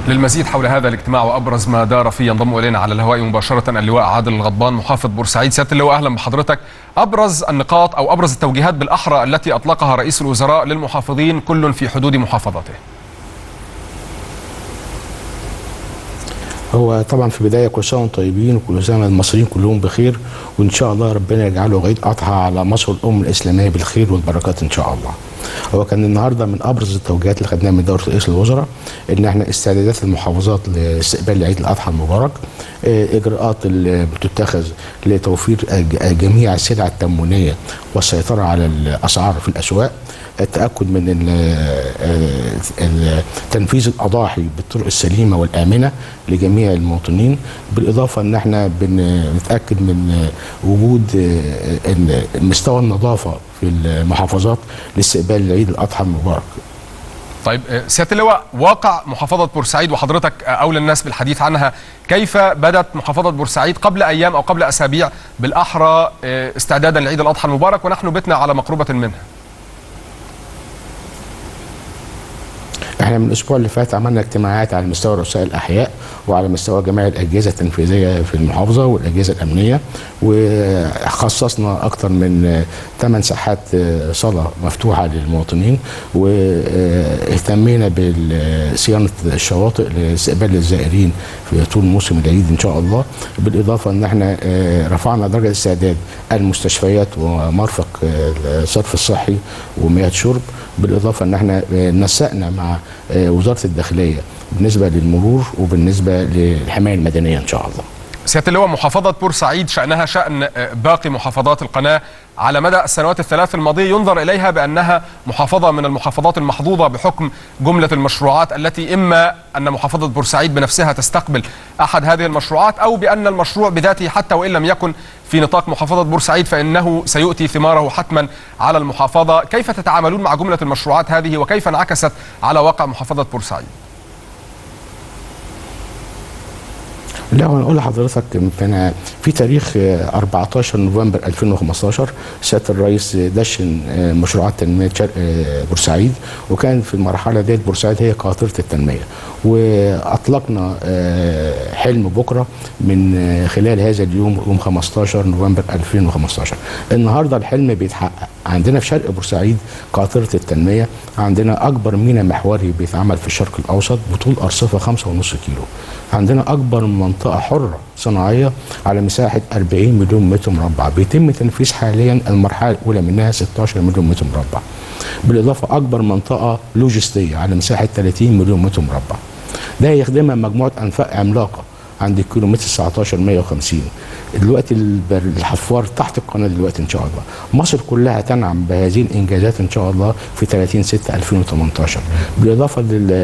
للمزيد حول هذا الاجتماع وابرز ما دار فيه ينضم الينا على الهواء مباشره اللواء عادل الغضبان محافظ بورسعيد سياده اللواء اهلا بحضرتك ابرز النقاط او ابرز التوجيهات بالاحرى التي اطلقها رئيس الوزراء للمحافظين كل في حدود محافظته هو طبعا في بدايه كل سنه وانتم طيبين وكل سنه المصريين كلهم بخير وان شاء الله ربنا يجعله عيد اضحى على مصر الام الاسلاميه بالخير والبركات ان شاء الله. هو كان النهارده من ابرز التوجيهات اللي خدناها من دوله رئيس الوزراء ان احنا استعدادات المحافظات لاستقبال عيد الاضحى المبارك اجراءات اللي بتتخذ لتوفير جميع السلع التموينيه والسيطره على الاسعار في الاسواق التاكد من تنفيذ الاضاحي بالطرق السليمه والامنه لجميع المواطنين بالاضافه ان احنا بنتاكد من وجود مستوى النظافه في المحافظات لاستقبال عيد الاضحى المبارك طيب سياده اللواء واقع محافظه بورسعيد وحضرتك اولى الناس بالحديث عنها كيف بدات محافظه بورسعيد قبل ايام او قبل اسابيع بالاحرى استعدادا لعيد الاضحى المبارك ونحن بتنا على مقربه منها احنا من الاسبوع اللي فات عملنا اجتماعات على مستوى رؤساء الاحياء وعلى مستوى جميع الاجهزه التنفيذيه في المحافظه والاجهزه الامنيه وخصصنا اكثر من 8 ساحات صلاه مفتوحه للمواطنين واهتمينا بصيانه الشواطئ لاستقبال الزائرين في طول موسم العيد ان شاء الله بالاضافه ان احنا رفعنا درجه استعداد المستشفيات ومرفق الصرف الصحي ومياه شرب بالاضافه ان احنا نسقنا مع وزاره الداخليه بالنسبه للمرور وبالنسبه للحمايه المدنيه ان شاء الله. سياده اللواء محافظه بورسعيد شانها شان باقي محافظات القناه على مدى السنوات الثلاث الماضيه ينظر اليها بانها محافظه من المحافظات المحظوظه بحكم جمله المشروعات التي اما ان محافظه بورسعيد بنفسها تستقبل احد هذه المشروعات او بان المشروع بذاته حتى وان لم يكن في نطاق محافظه بورسعيد فانه سيؤتي ثماره حتما على المحافظه، كيف تتعاملون مع جمله المشروعات هذه وكيف انعكست على واقع محافظه بورسعيد؟ لا انا اقول لحضرتك انا في تاريخ 14 نوفمبر 2015 سياده الرئيس دشن مشروعات تنميه شرق بورسعيد وكان في المرحله ديت بورسعيد هي قاطره التنميه واطلقنا حلم بكره من خلال هذا اليوم يوم 15 نوفمبر 2015 النهارده الحلم بيتحقق عندنا في شرق بورسعيد قاطره التنميه عندنا اكبر ميناء محوري بيتعمل في الشرق الاوسط بطول ارصفه 5.5 كيلو عندنا اكبر منطقه حره صناعيه على مساحه 40 مليون متر مربع بيتم تنفيذ حاليا المرحله الاولى منها 16 مليون متر مربع بالاضافه اكبر منطقه لوجستيه على مساحه 30 مليون متر مربع ده يخدمها مجموعه انفاق عملاقه عند الكيلومتر 19 150 دلوقتي الحفار تحت القناه دلوقتي ان شاء الله مصر كلها تنعم بهذه الانجازات ان شاء الله في 30 6 2018 بالاضافه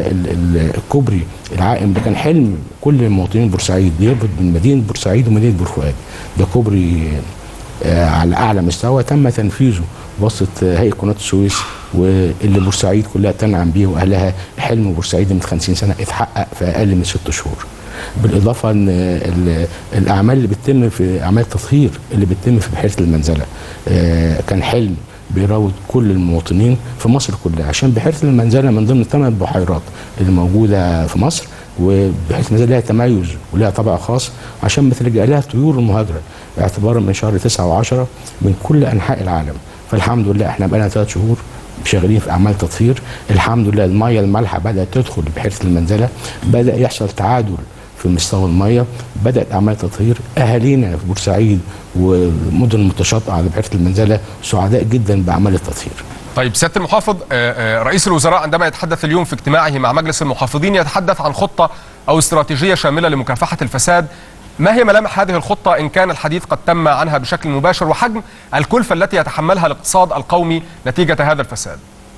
للكوبري العائم ده كان حلم كل مواطنين بورسعيد يربط بين مدينه بورسعيد ومدينه بورفؤاد ده كوبري آه على اعلى مستوى تم تنفيذه بواسطه هيئه قناه السويس واللي بورسعيد كلها تنعم بيه واهلها حلم بورسعيد من 50 سنه اتحقق في اقل من ست شهور. بالاضافه ان الاعمال اللي بتتم في اعمال التطهير اللي بتتم في بحيره المنزله كان حلم بيراود كل المواطنين في مصر كلها عشان بحيره المنزله من ضمن ثمان بحيرات اللي موجوده في مصر وبحيث المنزله لها تميز ولها طابع خاص عشان ما تلجا لها طيور المهاجره اعتبارا من شهر 9 و10 من كل انحاء العالم فالحمد لله احنا بقالنا ثلاث شهور شغالين في اعمال تطهير الحمد لله الميه المالحه بدات تدخل بحيره المنزله بدا يحصل تعادل في مستوى الميه بدات اعمال تطهير اهالينا في بورسعيد والمدن المتشاطئه على بحيره المنزله سعداء جدا باعمال التطهير طيب سياده المحافظ رئيس الوزراء عندما يتحدث اليوم في اجتماعه مع مجلس المحافظين يتحدث عن خطه او استراتيجيه شامله لمكافحه الفساد ما هي ملامح هذه الخطة إن كان الحديث قد تم عنها بشكل مباشر وحجم الكلفة التي يتحملها الاقتصاد القومي نتيجة هذا الفساد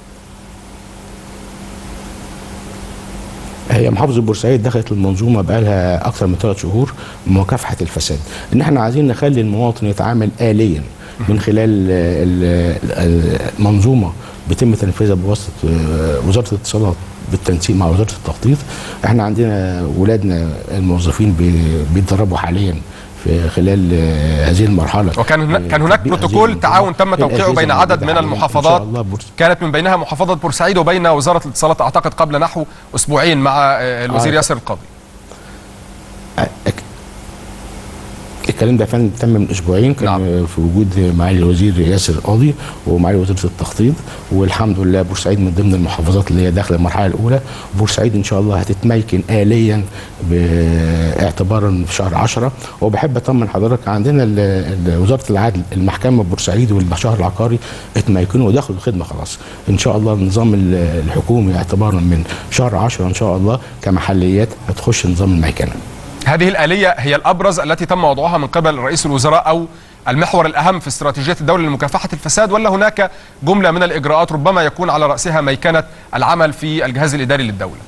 هي محافظه بورسعيد دخلت المنظومه بقى لها اكثر من ثلاث شهور مكافحه الفساد ان احنا عايزين نخلي المواطن يتعامل اليا من خلال المنظومه بيتم تنفيذها بواسطه وزاره الاتصالات بالتنسيق مع وزاره التخطيط احنا عندنا ولادنا الموظفين بيتدربوا حاليا في خلال آه، هذه المرحله وكان هنا آه، كان هناك تطبيق هذه بروتوكول المنظومة. تعاون تم توقيعه الأجهزة بين عدد موجودة من حالياً. المحافظات ان شاء الله بورس- كانت من بينها محافظة بورسعيد وبين وزارة الاتصالات أعتقد قبل نحو أسبوعين مع آه، الوزير آه. ياسر القاضي أك- الكلام ده فعلا تم من اسبوعين كان نعم. نعم. في وجود معالي الوزير ياسر القاضي ومعالي وزيره التخطيط والحمد لله بورسعيد من ضمن المحافظات اللي هي داخله المرحله الاولى بورسعيد ان شاء الله هتتميكن اليا باعتبارا في شهر 10 وبحب اطمن حضرتك عندنا ال- ال- وزاره العدل المحكمه بورسعيد والشهر العقاري اتميكنوا ودخلوا الخدمه خلاص ان شاء الله النظام ال- الحكومي اعتبارا من شهر 10 ان شاء الله كمحليات هتخش نظام الميكنه هذه الآلية هي الأبرز التي تم وضعها من قبل رئيس الوزراء أو المحور الأهم في استراتيجية الدولة لمكافحة الفساد ولا هناك جملة من الإجراءات ربما يكون على رأسها ميكنة العمل في الجهاز الإداري للدولة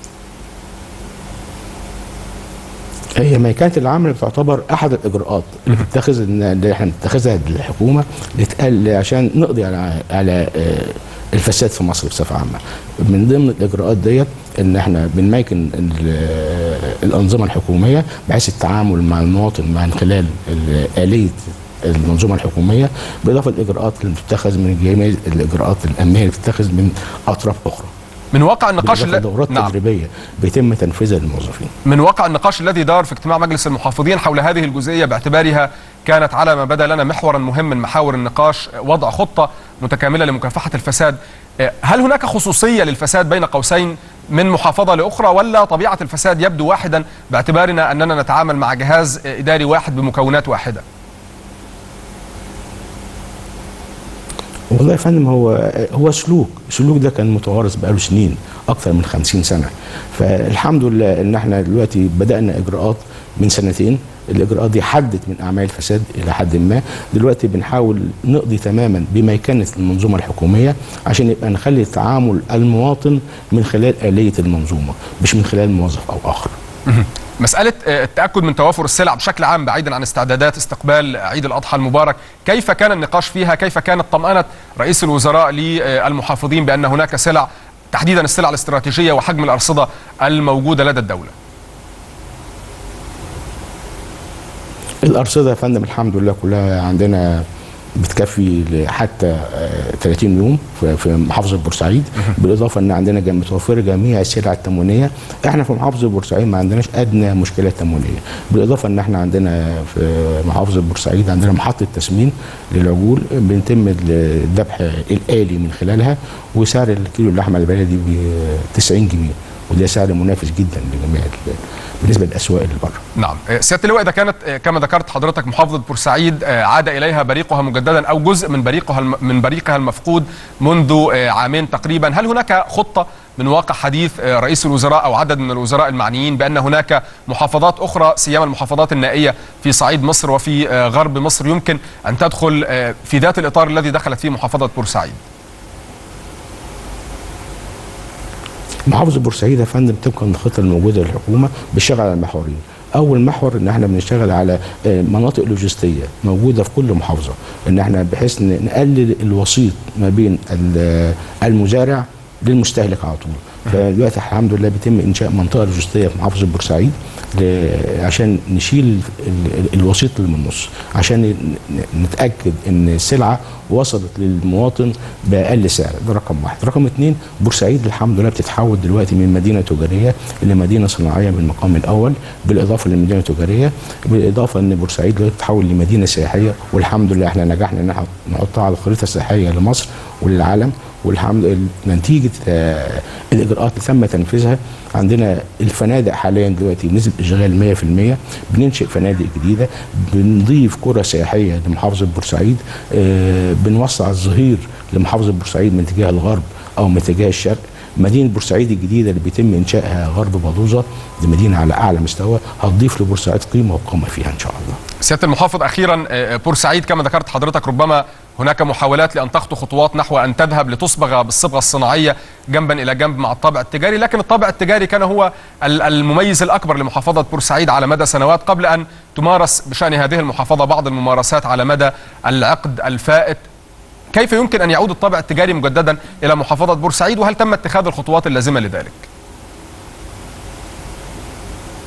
هي ميكنه العمل بتعتبر احد الاجراءات اللي بتتخذ إن- اللي احنا بنتخذها الحكومه لتقل عشان نقضي على على آه، الفساد في مصر بصفه عامه من ضمن الاجراءات ديت ان احنا بنميكن ال- آه، الانظمه الحكوميه بحيث التعامل مع المواطن من خلال ال- اليه المنظومه الحكوميه بالاضافه للاجراءات اللي بتتخذ من جميع الاجراءات الامنيه اللي بتتخذ من اطراف اخرى من واقع النقاش بالاضافه الل- لدورات نعم تدريبيه بيتم تنفيذها للموظفين من واقع النقاش الذي دار في اجتماع مجلس المحافظين حول هذه الجزئية باعتبارها كانت على ما بدا لنا محورا مهم من محاور النقاش وضع خطة متكاملة لمكافحة الفساد آه، هل هناك خصوصية للفساد بين قوسين من محافظة لأخرى ولا طبيعة الفساد يبدو واحدا باعتبارنا أننا نتعامل مع جهاز آه، إداري واحد بمكونات واحدة والله يا فندم هو هو سلوك السلوك ده كان متوارث بقاله سنين اكثر من 50 سنه فالحمد لله ان احنا دلوقتي بدانا اجراءات من سنتين الاجراءات دي حدت من اعمال الفساد الى حد ما دلوقتي بنحاول نقضي تماما بميكنه المنظومه الحكوميه عشان يبقى نخلي تعامل المواطن من خلال اليه المنظومه مش من خلال موظف او اخر مسألة آه، التأكد من توافر السلع بشكل عام بعيدا عن استعدادات استقبال عيد الأضحى المبارك كيف كان النقاش فيها كيف كانت طمأنة رئيس الوزراء للمحافظين بأن هناك سلع تحديدا السلع الاستراتيجية وحجم الأرصدة الموجودة لدى الدولة الارصده يا فندم الحمد لله كلها عندنا بتكفي حتى آه، 30 يوم في- في محافظه بورسعيد بالاضافه ان عندنا جم- متوفره جميع السلع التموينيه احنا في محافظه بورسعيد ما عندناش ادنى مشكله تموينيه بالاضافه ان احنا عندنا في محافظه بورسعيد عندنا محطه تسمين للعجول بيتم الذبح الالي من خلالها وسعر الكيلو اللحمه البلدي ب 90 جنيه وده سعر منافس جدا لجميع ال- بالنسبه للاسواق اللي بره نعم آه، سيادة اللواء إذا كانت آه، كما ذكرت حضرتك محافظة بورسعيد آه، عاد إليها بريقها مجددا أو جزء من بريقها الم- من بريقها المفقود منذ آه، عامين تقريبا هل هناك خطة من واقع حديث آه، رئيس الوزراء أو عدد من الوزراء المعنيين بأن هناك محافظات أخرى سيما المحافظات النائية في صعيد مصر وفي آه، غرب مصر يمكن أن تدخل آه، في ذات الإطار الذي دخلت فيه محافظة بورسعيد محافظه بورسعيد يا فندم طبقا للخطه الموجوده للحكومه بتشتغل على محورين اول محور ان احنا بنشتغل على آه، مناطق لوجستيه موجوده في كل محافظه ان احنا بحيث ن- نقلل الوسيط ما بين ال- المزارع للمستهلك على طول فدلوقتي الحمد لله بيتم انشاء منطقه لوجستيه في محافظه بورسعيد ل- عشان نشيل ال- ال- الوسيط اللي من النص عشان ن- ن- نتاكد ان السلعه وصلت للمواطن باقل سعر ده رقم واحد رقم اتنين بورسعيد الحمد لله بتتحول دلوقتي من مدينه تجاريه الى مدينه صناعيه من المقام الاول بالاضافه للمدينه التجاريه بالاضافه ان بورسعيد دلوقتي بتتحول لمدينه سياحيه والحمد لله احنا نجحنا ان احنا نحطها على الخريطه السياحيه لمصر وللعالم والحمد لله نتيجه آه، الاجراءات اللي تم تنفيذها عندنا الفنادق حاليا دلوقتي بنسبه اشغال 100% بننشئ فنادق جديده بنضيف قرى سياحيه لمحافظه بورسعيد آه، بنوسع الظهير لمحافظه بورسعيد من اتجاه الغرب او من اتجاه الشرق مدينه بورسعيد الجديده اللي بيتم انشائها غرب بلوزه دي مدينه على اعلى مستوى هتضيف لبورسعيد قيمه وقامه فيها ان شاء الله سياده المحافظ اخيرا آه، بورسعيد كما ذكرت حضرتك ربما هناك محاولات لان تخطو خطوات نحو ان تذهب لتصبغ بالصبغه الصناعيه جنبا الى جنب مع الطابع التجاري لكن الطابع التجاري كان هو ال- المميز الاكبر لمحافظه بورسعيد على مدى سنوات قبل ان تمارس بشان هذه المحافظه بعض الممارسات على مدى العقد الفائت كيف يمكن ان يعود الطابع التجاري مجددا الى محافظه بورسعيد وهل تم اتخاذ الخطوات اللازمه لذلك؟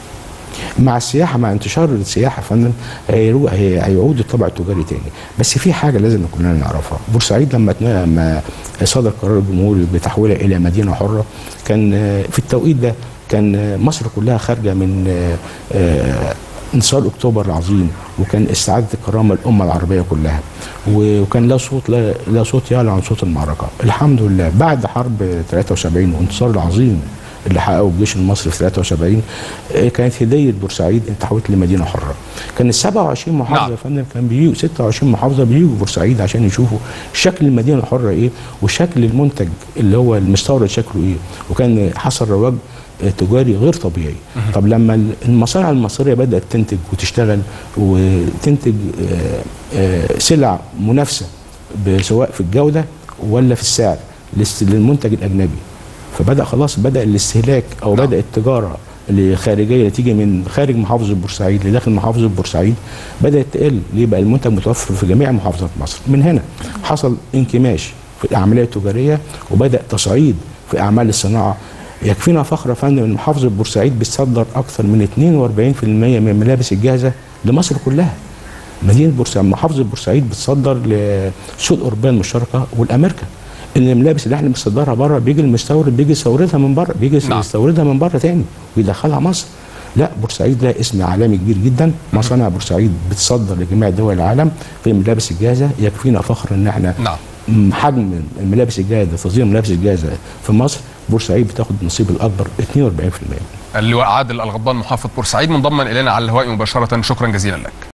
مع السياحه مع انتشار السياحه يا فندم هيرو- هي- هيعود الطابع التجاري تاني بس في حاجه لازم كلنا نعرفها بورسعيد لما اتنا- لما صدر قرار الجمهوري بتحويلها الى مدينه حره كان آه، في التوقيت ده كان آه، مصر كلها خارجه من آه، آه، انتصار اكتوبر العظيم وكان استعاده الكرامه الامه العربيه كلها و- وكان لا صوت لا, لا صوت يعلى عن صوت المعركه الحمد لله بعد حرب 73 والانتصار العظيم اللي حققه الجيش المصري في 73 آه، كانت هديه بورسعيد انت تحولت لمدينه حره كان ال 27 محافظه نعم. يا فندم كان بيجوا 26 محافظه بيجوا بورسعيد عشان يشوفوا شكل المدينه الحره ايه وشكل المنتج اللي هو المستورد شكله ايه وكان حصل رواج آه، تجاري غير طبيعي طب لما ال- المصانع المصريه بدات تنتج وتشتغل وتنتج آه، آه، سلع منافسه ب- سواء في الجوده ولا في السعر للس- للمنتج الاجنبي فبدا خلاص بدا الاستهلاك او نعم. بدا التجاره اللي خارجيه اللي تيجي من خارج محافظه بورسعيد لداخل محافظه بورسعيد بدات تقل ليه بقى المنتج متوفر في جميع محافظات مصر من هنا حصل انكماش في الاعماليه التجاريه وبدا تصعيد في اعمال الصناعه يكفينا فخر يا فندم ان محافظه بورسعيد بتصدر اكثر من 42% من الملابس الجاهزه لمصر كلها مدينه بورسعيد محافظه بورسعيد بتصدر لسوق اوروبيه المشتركه والامريكا ان الملابس اللي احنا بنصدرها بره بيجي المستورد بيجي يستوردها من بره بيجي نعم. يستوردها من بره تاني ويدخلها مصر لا بورسعيد لها اسم عالمي كبير جدا مصانع بورسعيد بتصدر لجميع دول العالم في الملابس الجاهزه يكفينا فخر ان احنا نعم م- حجم الملابس الجاهزه تصدير الملابس الجاهزه في مصر بورسعيد بتاخد النصيب الاكبر 42% اللواء عادل الغضبان محافظ بورسعيد منضما الينا على الهواء مباشره شكرا جزيلا لك